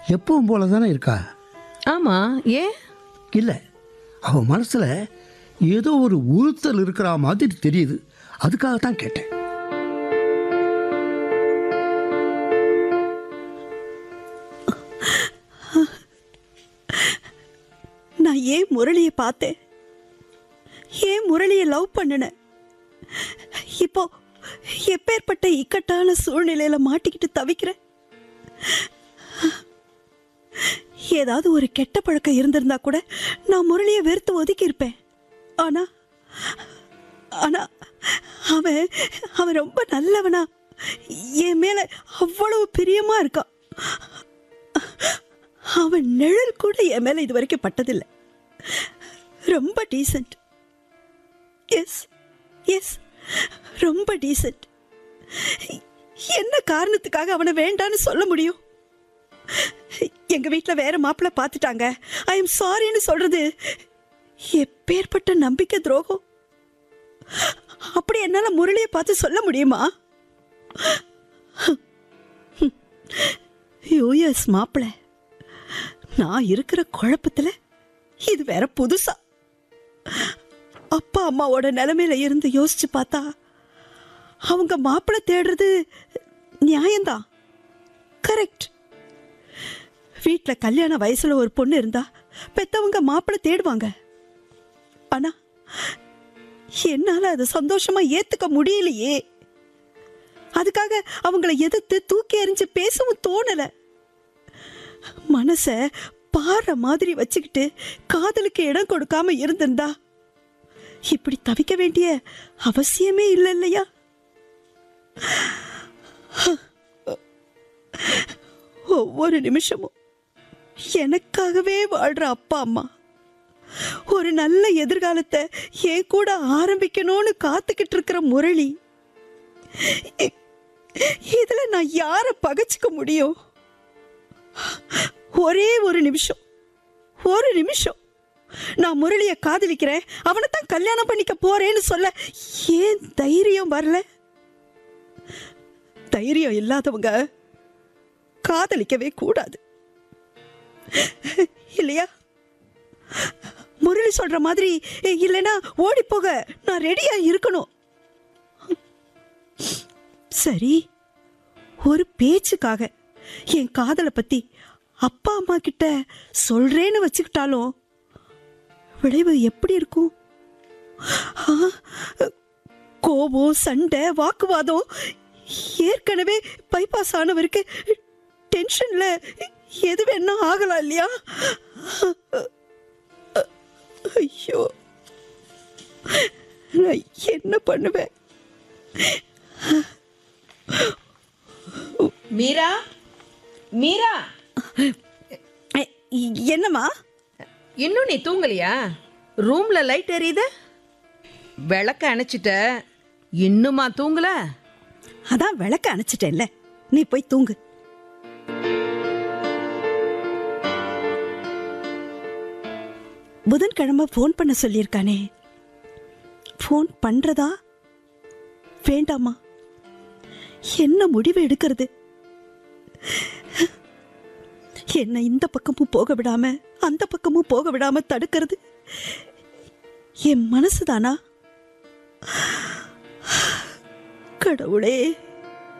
எப்பவும் போல தானே இருக்கா ஆமா ஏன் இல்லை அவன் மனசில் ஏதோ ஒரு உறுத்தல் இருக்கிற மாதிரி தெரியுது அதுக்காக தான் கேட்டேன் நான் ஏன் முரளியை பார்த்தேன் ஏன் முரளியை லவ் பண்ணினேன் இப்போ எப்பேற்பட்ட இக்கட்டான சூழ்நிலையில மாட்டிக்கிட்டு தவிக்கிறேன் ஏதாவது ஒரு கெட்ட பழக்கம் இருந்திருந்தா கூட நான் முரளியை வெறுத்து ஒதுக்கி இருப்பேன் ஆனா ஆனா அவன் அவன் ரொம்ப நல்லவனா என் மேல அவ்வளவு பிரியமா இருக்கான் அவன் நிழல் கூட என் மேல இது வரைக்கும் பட்டதில்லை ரொம்ப டீசென்ட் எஸ் எஸ் ரொம்ப டீசென்ட் என்ன காரணத்துக்காக அவனை வேண்டான்னு சொல்ல முடியும் எங்க வீட்ல வேற மாப்பிள்ளை பார்த்துட்டாங்க ஐ எம் சாரின்னு சொல்றது எப்பேற்பட்ட நம்பிக்கை துரோகம் அப்படி என்னால முரளியை பார்த்து சொல்ல முடியுமா யூஎஸ் மாப்பிள்ளை நான் இருக்கிற குழப்பத்துல இது வேற புதுசா அப்பா அம்மாவோட நிலைமையில இருந்து யோசிச்சு பார்த்தா அவங்க மாப்பிள்ளை தேடுறது நியாயம்தான் கரெக்ட் வீட்ல கல்யாண வயசுல ஒரு பொண்ணு இருந்தா பெத்தவங்க மாப்பிள்ளை தேடுவாங்க ஆனா என்னால அதை சந்தோஷமா ஏத்துக்க முடியலையே அதுக்காக அவங்கள எதிர்த்து தூக்கி எறிஞ்சு பேசவும் தோணல மனச பாறை மாதிரி வச்சுக்கிட்டு காதலுக்கு இடம் கொடுக்காம இருந்திருந்தா இப்படி தவிக்க வேண்டிய அவசியமே இல்லை இல்லையா ஒவ்வொரு நிமிஷமும் எனக்காகவே வாழ்ற அப்பா அம்மா ஒரு நல்ல எதிர்காலத்தை என் கூட ஆரம்பிக்கணும்னு காத்துக்கிட்டு இருக்கிற முரளி இ- இதுல நான் யார பகைச்சுக்க முடியும் ஒரே ஒரு நிமிஷம் ஒரு நிமிஷம் நான் முரளிய காதலிக்கிறேன் அவனை தான் கல்யாணம் பண்ணிக்க போறேன்னு சொல்ல ஏன் தைரியம் வரல தைரியம் இல்லாதவங்க காதலிக்கவே கூடாது இல்லையா முரளி சொல்ற மாதிரி இல்லைன்னா ஓடி போக நான் ரெடியா இருக்கணும் சரி ஒரு பேச்சுக்காக என் காதலை பத்தி அப்பா அம்மா கிட்ட சொல்றேன்னு வச்சுக்கிட்டாலும் விளைவு எப்படி இருக்கும் ஆ, கோபம் சண்டை வாக்குவாதம் ஏற்கனவே பைபாஸ் ஆனவருக்கு டென்ஷன்ல எது வேணா ஆகலாம் இல்லையா ஐயோ நான் என்ன பண்ணுவேன் மீரா மீரா எ, என்னம்மா இன்னும் நீ தூங்கலையா ரூம்ல லைட் எரியுது விளக்க அணைச்சிட்ட இன்னுமா தூங்கல அதான் விளக்க அணைச்சிட்டேன்ல நீ போய் தூங்கு புதன்கிழமை ஃபோன் பண்ண சொல்லியிருக்கானே ஃபோன் பண்றதா வேண்டாமா என்ன முடிவு எடுக்கிறது என்ன இந்த பக்கமும் போக விடாம அந்த பக்கமும் போக விடாம தடுக்கிறது என் மனசுதானா கடவுளே